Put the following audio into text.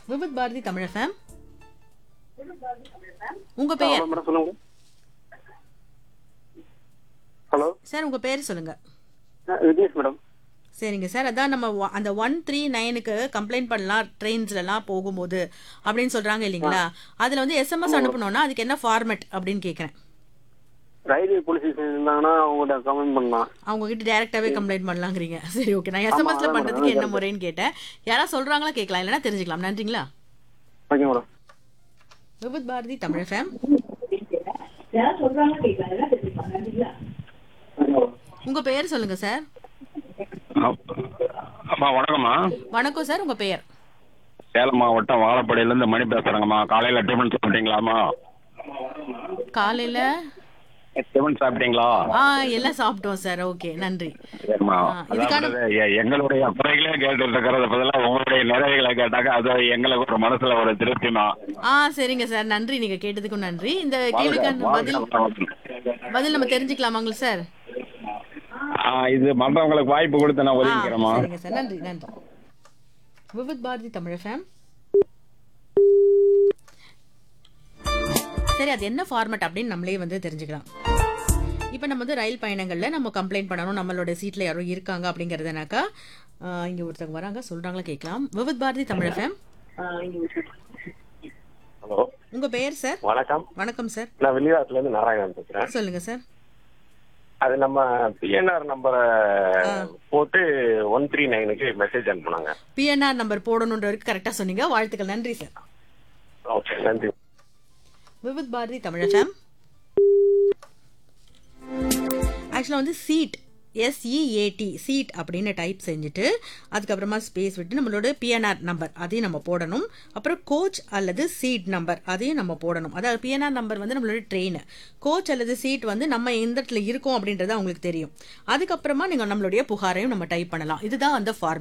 Vividh Bharati Tamil FM உங்க பெயர் hello madam சொல்லுங்க ஹலோ சார் உங்க பேர் சொல்லுங்க விக்னேஷ் மேடம் சரிங்க சார் அதான் நம்ம ஒ- அந்த ஒன் த்ரீ நைனுக்கு கம்ப்ளைண்ட் பண்ணலாம் ட்ரெயின்ஸ்லலாம் போகும்போது அப்படின்னு சொல்றாங்க இல்லைங்களா அதுல வந்து எஸ்எம்எஸ் அனுப்பணும்னா அதுக்கு என்ன ஃபார்மேட் அப்படின்னு கேட்குறேன் ரயில்வே போலீஸ் ஸ்டேஷன் இருந்தாங்கன்னா அவங்கள்ட்ட கமெண்ட் பண்ணலாம் அவங்க கிட்ட டேரெக்டாகவே கம்ப்ளைண்ட் பண்ணலாங்கிறீங்க சரி ஓகே நான் எஸ்எம்எஸ்ல அதான் பண்றதுக்கு மேடம், என்ன முறைன்னு கேட்டேன் யாரா சொல்றாங்களா கேட்கலாம் இல்லைன்னா தெரிஞ்சுக்கலாம் நன்றிங்களா okay madam Vividh Bharati Tamil FM உங்க பெயர் சொல்லுங்க சார் அம்மா வணக்கம்மா வணக்கம் சார் உங்க பெயர் சேலம் மாவட்டம் வாழப்பாடியிலேருந்து மணி பேசுகிறேங்கம்மா காலையில் டிஃபன் சாப்பிட்டீங்களாம்மா காலையில டிஃபன் சாப்பிட்டீங்களா ஆ எல்லாம் சாப்பிட்டோம் சார் ஓகே நன்றி சரிம்மா ஆ, இதுக்கான- அதாவது எ- எங்களுடைய குறைகளே கேட்டு இருக்கிறத பதிலாக உங்களுடைய நிறைவுகளை கேட்டாக்க அது எங்களுக்கு ஒரு மனசுல ஒரு திருப்திமா ஆ சரிங்க சார் நன்றி நீங்க கேட்டதுக்கும் நன்றி இந்த கேள்விக்கான பதில் வாழ்க- பதில் நம்ம தெரிஞ்சுக்கலாமாங்க சார் ஆ, இது மற்றவங்களுக்கு வாய்ப்பு கொடுத்து நான் ஆ ஒதுக்கிறேம்மா சரிங்க சார் நன்றி நன்றி விவித் பாரதி தமிழ் ஃபேம் சரி அது என்ன ஃபார்மேட் அப்படின்னு நம்மளே வந்து தெரிஞ்சுக்கலாம் இப்போ நம்ம வந்து ரயில் பயணங்களில் நம்ம கம்ப்ளைண்ட் பண்ணணும் நம்மளோட சீட்டில் யாரோ இருக்காங்க அப்படிங்கிறதுனாக்கா இங்கே ஒருத்தவங்க வராங்க சொல்கிறாங்களா கேட்கலாம் விவித் பாரதி தமிழ் ஃபேம் ஹலோ உங்கள் பெயர் சார் வணக்கம் வணக்கம் சார் நான் வெளிநாட்டுல இருந்து நாராயணன் பேசுறேன் சொல்லுங்கள் சார் அது நம்ம பிஎன்ஆர் நம்பரை போட்டு ஒன் த்ரீ நைனுக்கு மெசேஜ் அனுப்புனாங்க பிஎன்ஆர் நம்பர் போடணுன்ற வரைக்கும் கரெக்டாக சொன்னீங்க வாழ்த்துக்கள் நன்றி சார் ஓகே நன்றி விவித் பாரதி தமிழ் ஃபேம் ஆக்சுவலாக வந்து சீட் எஸ்இஏடி சீட் அப்படின்னு டைப் செஞ்சுட்டு அதுக்கப்புறமா ஸ்பேஸ் விட்டு நம்மளோட பிஎன்ஆர் நம்பர் அதையும் நம்ம போடணும் அப்புறம் கோச் அல்லது சீட் நம்பர் அதையும் நம்ம போடணும் அதாவது பிஎன்ஆர் நம்பர் வந்து நம்மளோட ட்ரெயின் கோச் அல்லது சீட் வந்து நம்ம எந்த இடத்துல இருக்கோம் அப்படின்றது அவங்களுக்கு தெரியும் அதுக்கப்புறமா நீங்கள் நம்மளுடைய புகாரையும் நம்ம டைப் பண்ணலாம் இதுதான் அந்த ஃபார்ம்